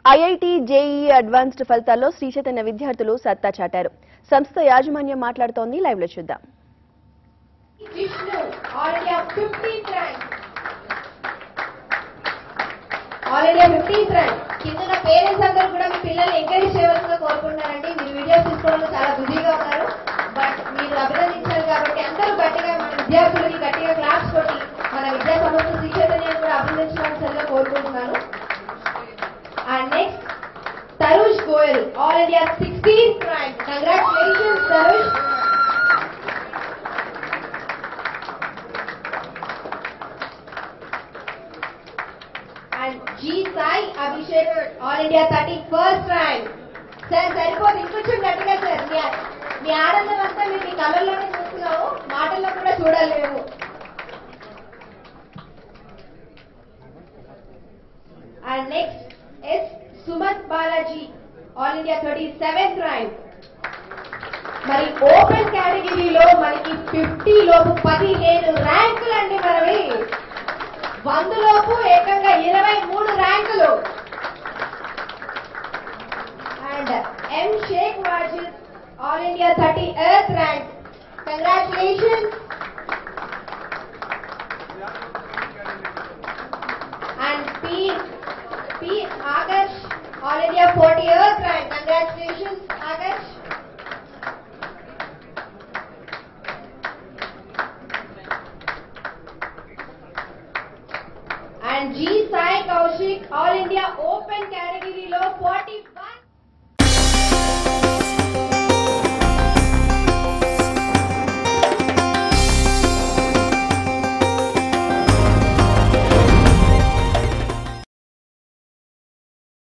IIT JEE advanced ఫలితాల్లో శ్రీ చైతన్య విద్యార్థులు సత్తా చాటారు సంస్థ యాజమాన్యం మాట్లాడుతోంది లైవ్ లో చూద్దాం Vishnu all India fifteenth rank all India fifteenth rank కింద పేరెంట్స్ అందరూ కూడా మీ పిల్లల్ని ఎంకరేజ్ చేయవలసిందిగా కోరుకుంటున్నారండి మీరు వీడియోస్ తీసుకోవడంలో చాలా బిజీగా ఉన్నారు బట్ మీరు అభినందించారు కాబట్టి అందరూ గట్టిగా మన విద్యార్థులకి గట్టిగా క్లాప్స్ కొట్టి మన విద్యా సంస్థ శ్రీ చైతన్యాన్ని కూడా అభినందించవలసిందిగా కోరుకుంటున్నాను and next Tarush Goyal all India sixteenth rank congratulations Tarush and G Sai Abhishek all India thirty first rank sir సరిపోదు ఇంకొంచెం గట్టిగా సార్ మీ మీ ఆనందం అంతా మేము మీ కళ్ళల్లోనే చూస్తున్నాము మాటల్లో కూడా చూడాలి మేము and next S Sumath Balaji all India thirty seventh rank మరి ఓపెన్ కేటగిరీలో మనకి ఫిఫ్టీ లోపు పదిహేను ర్యాంకులు అండి మనవి వందలోపు ఏకంగా ఇరవై మూడు ర్యాంకులు and M Sheikh Wajid all India thirty eighth rank congratulation and P P Agarsh all India forty eighth rank congratulations Agarsh and G Sai Kaushik all India open కేటగిరీలో ఫార్టీ